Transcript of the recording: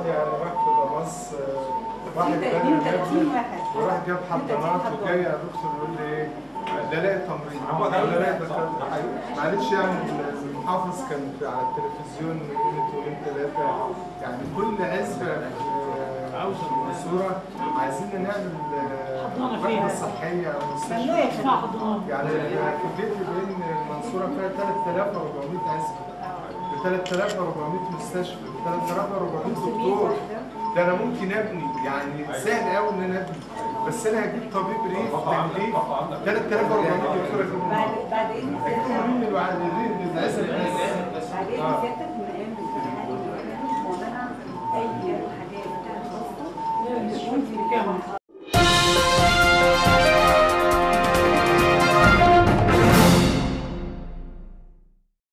يعني راح في دمص آه، واحد في بنى 30 مبنى واحد وراح جاب 32 حضانات حضانة. وجاي يا دكتور يقول لي ايه لا لاقي تمريض لا لاقي دكتور. معلش يعني المحافظ كان في- على التلفزيون من قيمه يومين ثلاثه يعني كل عزبه عاوز المنصوره عايزين نعمل آه، حضانة وحده فيها. صحيه او ممنوع مستشفى يا اسمها فندم. حضانه يعني فوجئت بان المنصوره فيها 3400 عزبه ب 3400 مستشفى ب 3400 دكتور ده انا ممكن ابني يعني سهل قوي ان انا ابني بس انا هجيب طبيب ريف من ريف 3400 دكتور اجيبهم بعد بعد اذن هجيبهم سيادتك مين من الوعد من العزبه بس بعد اذن آه. سيادتك